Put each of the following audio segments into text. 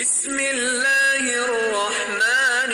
بسم الله الرحمن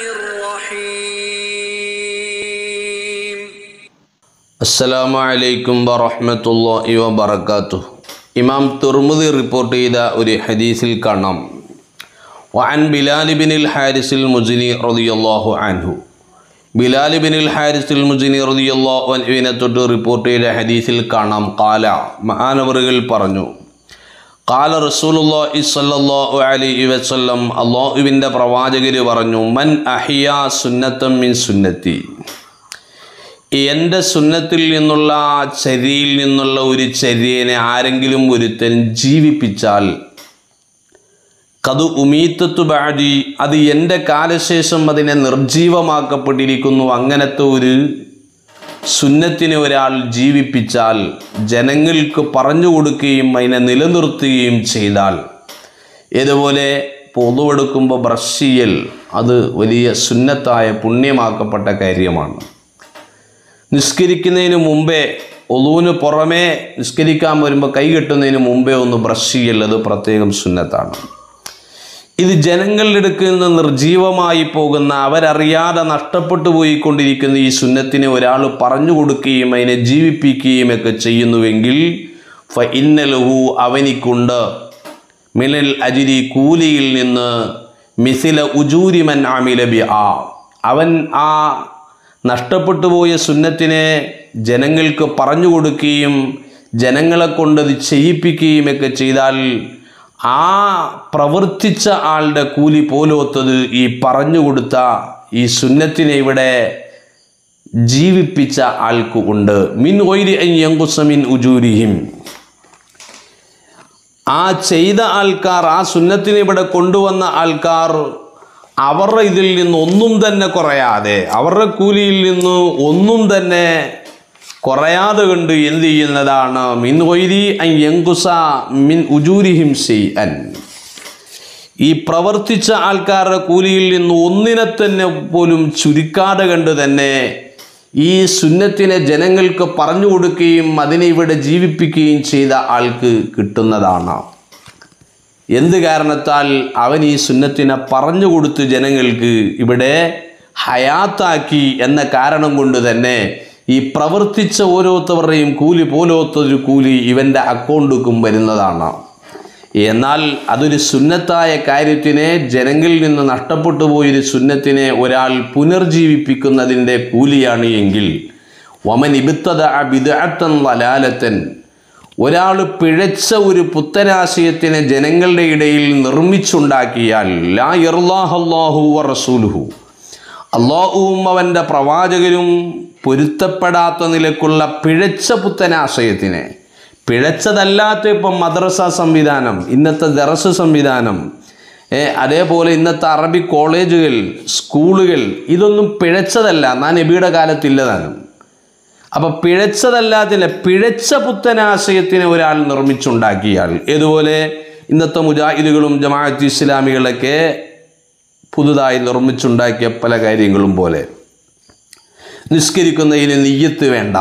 الرحيم അസ്സലാമു അലൈക്കും വറഹ്മത്തുള്ളാഹി വബറകാതുഹു ഇമാം തുർമുദി റിപ്പോർട്ട് ചെയ്ത ഒരു ഹദീസിൽ കാണാം വഅൻ ബിലാൽ ബിനിൽ ഹാരിസിൽ മുസ്നി റളിയല്ലാഹു അൻഹു ബിലാൽ ബിനിൽ ഹാരിസിൽ മുസ്നി റളിയല്ലാഹു അൻഹുവിനെ തൊട്ട് റിപ്പോർട്ട് ചെയ്ത ഹദീസിൽ കാണാം കാല മഹാനവറുകൾ പറഞ്ഞു കാല റസൂലുള്ളാഹി സ്വല്ലല്ലാഹു അലൈഹി വസല്ലം അള്ളാഹുവിൻ്റെ പ്രവാചകർ പറഞ്ഞു മൻ അഹിയ സുന്നത്തം മിൻ സുന്നത്തി എൻ്റെ സുന്നത്തിൽ നിന്നുള്ള ചര്യയിൽ നിന്നുള്ള ഒരു ചര്യനെ ആരെങ്കിലും ഒരുത്തൻ ജീവിപ്പിച്ചാൽ കതു ഉമീത്തത്തു ബാഡി അത് എൻ്റെ കാലശേഷം അതിനെ നിർജീവമാക്കപ്പെട്ടിരിക്കുന്നു അങ്ങനത്തെ ഒരു സുന്നത്തിനെ ഒരാൾ ജീവിപ്പിച്ചാൽ ജനങ്ങൾക്ക് പറഞ്ഞു കൊടുക്കുകയും അതിനെ നിലനിർത്തുകയും ചെയ്താൽ ഇതുപോലെ പൊതുവെടുക്കുമ്പോൾ ബ്രഷ് ചെയ്യൽ അത് വലിയ സുന്നത്തായ പുണ്യമാക്കപ്പെട്ട കാര്യമാണ് നിസ്കരിക്കുന്നതിന് മുമ്പേ ഒതുവിന് പുറമേ നിസ്കരിക്കാൻ വരുമ്പോൾ കൈ കെട്ടുന്നതിന് മുമ്പേ ഒന്ന് ബ്രഷ് ചെയ്യൽ അത് പ്രത്യേകം സുന്നത്താണ് ഇത് ജനങ്ങളുടെ അടുക്കിൽ നിന്ന് നിർജീവമായി പോകുന്ന അവരറിയാതെ നഷ്ടപ്പെട്ടു പോയിക്കൊണ്ടിരിക്കുന്ന ഈ സുന്നത്തിനെ ഒരാൾ പറഞ്ഞു കൊടുക്കുകയും അതിനെ ജീവിപ്പിക്കുകയും ഒക്കെ ചെയ്യുന്നുവെങ്കിൽ ഫ ഇന്നലഹു അവനിക്കുണ്ട് മിനൽ അജിരി കൂലിയിൽ നിന്ന് മിസില ഉജൂരിമൻ അമില ബി ആ അവൻ ആ നഷ്ടപ്പെട്ടു പോയ സുന്നത്തിനെ ജനങ്ങൾക്ക് പറഞ്ഞു കൊടുക്കുകയും ജനങ്ങളെ കൊണ്ടത് ചെയ്യിപ്പിക്കുകയും ഒക്കെ ചെയ്താൽ ആ പ്രവർത്തിച്ച ആളുടെ കൂലി പോലോത്തത് ഈ പറഞ്ഞു കൊടുത്ത ഈ സുന്നത്തിനെ ഇവിടെ ജീവിപ്പിച്ച ആൾക്ക് ഉണ്ട് മിൻ ഒയിരി യങ്കുസമിൻ ഉജൂരിഹിം ആ ചെയ്ത ആൾക്കാർ ആ സുന്നത്തിനെ ഇവിടെ കൊണ്ടുവന്ന ആൾക്കാർ അവരുടെ ഇതിൽ നിന്ന് ഒന്നും തന്നെ കുറയാതെ അവരുടെ കൂലിയിൽ നിന്ന് ഒന്നും തന്നെ കുറയാതെ കണ്ട് എന്ത് ചെയ്യുന്നതാണ് മിൻ ഒയിരി യങ്കുസ മിൻ ഉജൂരിഹിം അൻ ഈ പ്രവർത്തിച്ച ആൾക്കാരുടെ കൂലിയിൽ നിന്ന് ഒന്നിനെ തന്നെ പോലും ചുരുക്കാതെ കണ്ട് തന്നെ ഈ സുന്നത്തിനെ ജനങ്ങൾക്ക് പറഞ്ഞു കൊടുക്കുകയും അതിനെ ഇവിടെ ജീവിപ്പിക്കുകയും ചെയ്ത ആൾക്ക് കിട്ടുന്നതാണ് എന്ത് കാരണത്താൽ അവൻ ഈ സുന്നത്തിനെ പറഞ്ഞു കൊടുത്ത് ജനങ്ങൾക്ക് ഇവിടെ ഹയാത്താക്കി എന്ന കാരണം കൊണ്ട് തന്നെ ഈ പ്രവർത്തിച്ച ഓരോരുത്തവരുടെയും കൂലി പോലോത്തൊരു കൂലി ഇവൻ്റെ അക്കൗണ്ടുക്കും വരുന്നതാണ് എന്നാൽ അതൊരു സുന്നത്തായ കാര്യത്തിനെ ജനങ്ങളിൽ നിന്ന് നഷ്ടപ്പെട്ടു പോയൊരു സുന്നത്തിനെ ഒരാൾ പുനർജീവിപ്പിക്കുന്നതിൻ്റെ കൂലിയാണ് എങ്കിൽ വമൻ ഇബിത്തത ബിദഅത്തൻ വലാലത്തൻ ഒരാൾ പിഴച്ച ഒരു പുത്തനാശയത്തിനെ ജനങ്ങളുടെ ഇടയിൽ നിർമ്മിച്ചുണ്ടാക്കിയാൽ ലാ ഇർലാഹല്ലാഹു വ റസൂലുഹു അള്ളാഹുവും അവൻ്റെ പ്രവാചകരും പൊരുത്തപ്പെടാത്ത നിലക്കുള്ള പിഴച്ച പുത്തനാശയത്തിനെ പിഴച്ചതല്ലാത്ത ഇപ്പം മദ്രസ സംവിധാനം ഇന്നത്തെ ദറസ് സംവിധാനം ഏ, അതേപോലെ ഇന്നത്തെ അറബി കോളേജുകൾ സ്കൂളുകൾ ഇതൊന്നും പിഴച്ചതല്ല ഞാൻ നബിയുടെ കാലത്തില്ലതാനും അപ്പൊ പിഴച്ചതല്ലാത്തില്ല പിഴച്ച പുത്തനാശയത്തിനെ ഒരാൾ നിർമ്മിച്ചുണ്ടാക്കിയാൽ ഇതുപോലെ ഇന്നത്തെ മുജാഹിദുകളും ജമാഅത്ത് ഇസ്ലാമികളൊക്കെ പുതുതായി നിർമ്മിച്ചുണ്ടാക്കിയ പല കാര്യങ്ങളും പോലെ നിസ്കരിക്കുന്നതിന് നെയ്യത്ത് വേണ്ട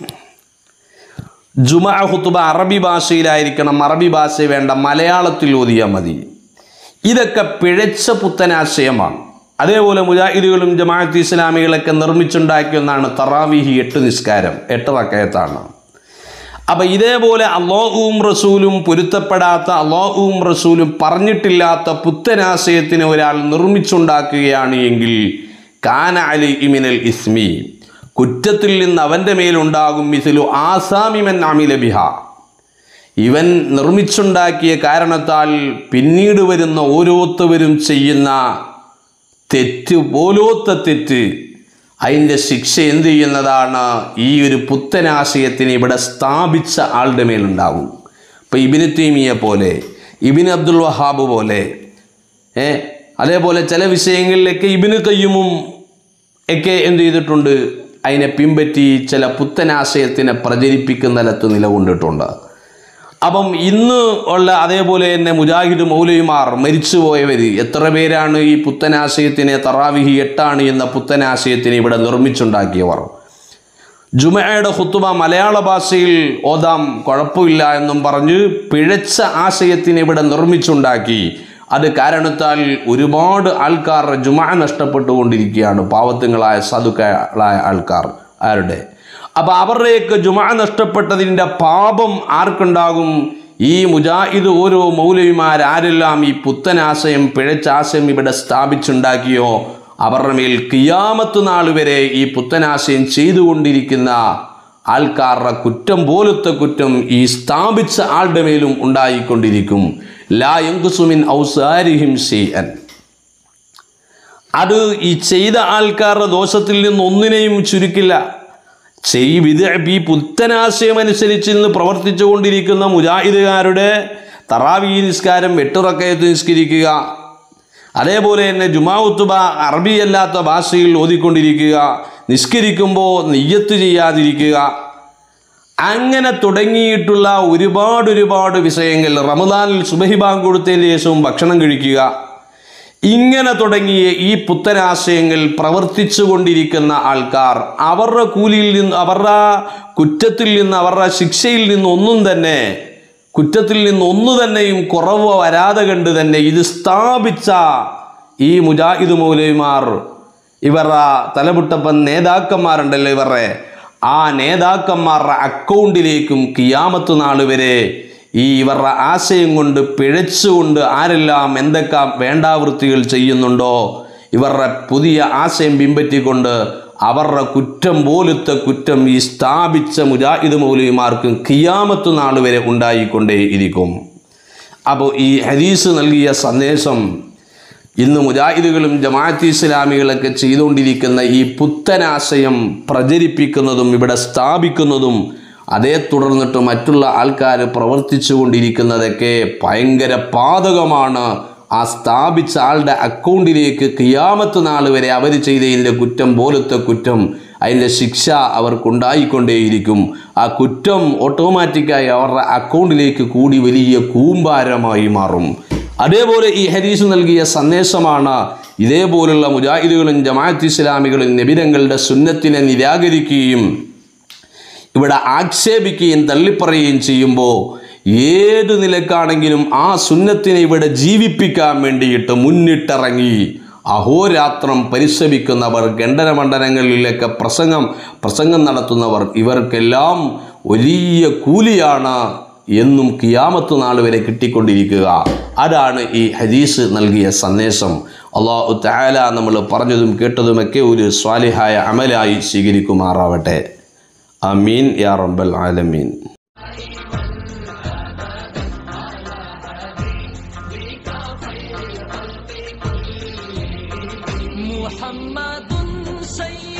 ജുമാ ഹുത്തുബ അറബി ഭാഷയിലായിരിക്കണം അറബി ഭാഷ വേണ്ട മലയാളത്തിൽ ഓതിയാൽ മതി ഇതൊക്കെ പിഴച്ച പുത്തനാശയമാണ് അതേപോലെ മുജാഹിദുകളും ജമാഅത്ത് ഇസ്ലാമികളൊക്കെ നിർമ്മിച്ചുണ്ടാക്കിയ ഒന്നാണ് തറാവിഹി എട്ട് നിസ്കാരം എട്ട് റക്കയത്താണ് അപ്പം ഇതേപോലെ അള്ളാഹുവും റസൂലും പൊരുത്തപ്പെടാത്ത അള്ളാഹുവും റസൂലും പറഞ്ഞിട്ടില്ലാത്ത പുത്തനാശയത്തിനെ ഒരാൾ നിർമ്മിച്ചുണ്ടാക്കുകയാണ് എങ്കിൽ കാന അലി ഇമിനൽ ഇസ്മി കുറ്റത്തിൽ നിന്ന് അവൻ്റെ മേലുണ്ടാകും മിസിലു ആസാമിമൻ അമില ബിഹ ഇവൻ നിർമ്മിച്ചുണ്ടാക്കിയ കാരണത്താൽ പിന്നീട് വരുന്ന ഓരോരുത്തവരും ചെയ്യുന്ന തെറ്റ് പോലോത്ത തെറ്റ് അതിൻ്റെ ശിക്ഷ എന്ത് ചെയ്യുന്നതാണ് ഈ ഒരു പുത്തനാശയത്തിന് ഇവിടെ സ്ഥാപിച്ച ആളുടെ മേലുണ്ടാകും ഇപ്പം ഇബിന് തീമിയെ പോലെ ഇബിൻ അബ്ദുൽ വഹാബ് പോലെ ഏ അതേപോലെ ചില വിഷയങ്ങളിലൊക്കെ ഇബിന് കയ്യുമും ഒക്കെ എന്ത് ചെയ്തിട്ടുണ്ട് അതിനെ പിൻപറ്റി ചില പുത്തനാശയത്തിനെ പ്രചരിപ്പിക്കുന്നിടത്ത് നിലകൊണ്ടിട്ടുണ്ട് അപ്പം ഇന്ന് ഉള്ള അതേപോലെ തന്നെ മുജാഹിദ് മൗലവിമാർ മരിച്ചുപോയവർ എത്ര പേരാണ് ഈ പുത്തനാശയത്തിനെ തറാവിഹി എട്ടാണ് എന്ന പുത്തനാശയത്തിനെ ഇവിടെ നിർമ്മിച്ചുണ്ടാക്കിയവർ ജുമയുടെ ഹുത്തുബ മലയാള ഭാഷയിൽ ഓതാം കുഴപ്പമില്ല എന്നും പറഞ്ഞ് പിഴച്ച ആശയത്തിനെ ഇവിടെ നിർമ്മിച്ചുണ്ടാക്കി അത് കാരണത്താൽ ഒരുപാട് ആൾക്കാർ ജുമാ നഷ്ടപ്പെട്ടുകൊണ്ടിരിക്കുകയാണ് പാവത്തുങ്ങളായ സാധുക്കളായ ആൾക്കാർ ആരുടെ അപ്പം അവരുടെയൊക്കെ ജുമാ നഷ്ടപ്പെട്ടതിൻ്റെ പാപം ആർക്കുണ്ടാകും ഈ മുജാഹിദ് ഓരോ മൗലവിമാരാരെല്ലാം ഈ പുത്തനാശയം പിഴച്ചാശയം ഇവിടെ സ്ഥാപിച്ചുണ്ടാക്കിയോ അവരുടെ മേൽ കിയാമത്ത് നാൾ വരെ ഈ പുത്തനാശയം ചെയ്തുകൊണ്ടിരിക്കുന്ന ആൾക്കാരുടെ കുറ്റം പോലത്തെ കുറ്റം ഈ സ്ഥാപിച്ച ആളുടെ മേലും ഉണ്ടായിക്കൊണ്ടിരിക്കും ലാ യങ്കുസുമിൻ ഔസാരിഹിം ഷെയ്അൻ അത് ഈ ചെയ്ത ആൾക്കാരുടെ ദോഷത്തിൽ നിന്ന് ഒന്നിനെയും ചുരുക്കില്ല ചെയ് വിധ ഈ പുത്തനാശയം അനുസരിച്ച് ഇന്ന് പ്രവർത്തിച്ചു കൊണ്ടിരിക്കുന്ന മുജാഹിദുകാരുടെ തറാവി നിസ്കാരം വെട്ടുറക്കയത്ത് നിസ്കരിക്കുക അതേപോലെ തന്നെ ജുമാഉത്തുബ അറബിയല്ലാത്ത ഭാഷയിൽ ഓതിക്കൊണ്ടിരിക്കുക നിസ്കരിക്കുമ്പോൾ നെയ്യത്ത് ചെയ്യാതിരിക്കുക അങ്ങനെ തുടങ്ങിയിട്ടുള്ള ഒരുപാട് ഒരുപാട് വിഷയങ്ങൾ റമദാനിൽ സുബഹി ബാങ്ക് കൊടുത്തതിന് ശേഷവും ഭക്ഷണം കഴിക്കുക ഇങ്ങനെ തുടങ്ങിയ ഈ പുത്തനാശയങ്ങൾ പ്രവർത്തിച്ചു കൊണ്ടിരിക്കുന്ന ആൾക്കാർ അവരുടെ കൂലിയിൽ നിന്ന് അവരുടെ കുറ്റത്തിൽ നിന്ന് അവരുടെ ശിക്ഷയിൽ നിന്ന് ഒന്നും തന്നെ കുറ്റത്തിൽ നിന്ന് ഒന്നു തന്നെയും കുറവ് വരാതെ കണ്ട് തന്നെ ഇത് സ്ഥാപിച്ച ഈ മുജാഹിദ് മൗലവിമാർ ഇവരുടെ തലമുട്ടപ്പൻ നേതാക്കന്മാരുണ്ടല്ലോ ഇവരുടെ ആ നേതാക്കന്മാരുടെ അക്കൗണ്ടിലേക്കും കിയാമത്ത് നാൾ വരെ ഈ ഇവരുടെ ആശയം കൊണ്ട് പിഴച്ചുകൊണ്ട് ആരെല്ലാം എന്തൊക്കെ വേണ്ടാവൃത്തികൾ ചെയ്യുന്നുണ്ടോ ഇവരുടെ പുതിയ ആശയം പിൻപറ്റിക്കൊണ്ട് അവരുടെ കുറ്റം പോലത്തെ കുറ്റം ഈ സ്ഥാപിച്ച മുജാഹിദ് മൗലവിമാർക്കും കിയാമത്ത് നാൾ വരെ ഉണ്ടായിക്കൊണ്ടേ ഇരിക്കും അപ്പോൾ ഈ ഹദീസ് നൽകിയ സന്ദേശം ഇന്ന് മുജാഹിദുകളും ജമാഅത്ത് ഇസ്ലാമികളൊക്കെ ചെയ്തുകൊണ്ടിരിക്കുന്ന ഈ പുത്തനാശയം പ്രചരിപ്പിക്കുന്നതും ഇവിടെ സ്ഥാപിക്കുന്നതും അതേ തുടർന്നിട്ട് മറ്റുള്ള ആൾക്കാർ പ്രവർത്തിച്ചു കൊണ്ടിരിക്കുന്നതൊക്കെ ഭയങ്കര പാതകമാണ് ആ സ്ഥാപിച്ച ആളുടെ അക്കൗണ്ടിലേക്ക് കിയാമത്ത് നാൾ വരെ അവർ ചെയ്തതിൻ്റെ കുറ്റം പോലത്തെ കുറ്റം അതിൻ്റെ ശിക്ഷ അവർക്കുണ്ടായിക്കൊണ്ടേയിരിക്കും ആ കുറ്റം ഓട്ടോമാറ്റിക്കായി അവരുടെ അക്കൗണ്ടിലേക്ക് കൂടി വലിയ കൂമ്പാരമായി മാറും അതേപോലെ ഈ ഹദീസ് നൽകിയ സന്ദേശമാണ് ഇതേപോലുള്ള മുജാഹിദുകളും ജമാഅത്ത് ഇസ്ലാമികളും നബിരങ്ങളുടെ സുന്നത്തിനെ നിരാകരിക്കുകയും ഇവിടെ ആക്ഷേപിക്കുകയും തള്ളിപ്പറയുകയും ചെയ്യുമ്പോൾ ഏത് നിലക്കാണെങ്കിലും ആ സുന്നത്തിനെ ഇവിടെ ജീവിപ്പിക്കാൻ വേണ്ടിയിട്ട് മുന്നിട്ടിറങ്ങി അഹോരാത്രം പരിശ്രമിക്കുന്നവർ ഖണ്ഡനമണ്ഡലങ്ങളിലൊക്കെ പ്രസംഗം പ്രസംഗം നടത്തുന്നവർ ഇവർക്കെല്ലാം വലിയ കൂലിയാണ് എന്നും കിയാമത്ത് നാൾ വരെ കിട്ടിക്കൊണ്ടിരിക്കുക അതാണ് ഈ ഹദീസ് നൽകിയ സന്ദേശം അള്ളാഹു താല നമ്മൾ പറഞ്ഞതും കേട്ടതുമൊക്കെ ഒരു സ്വാലിഹായ അമലായി സ്വീകരിക്കുമാറാവട്ടെ അമീൻ യാ റബ്ബൽ ആലമീൻ محمد سيد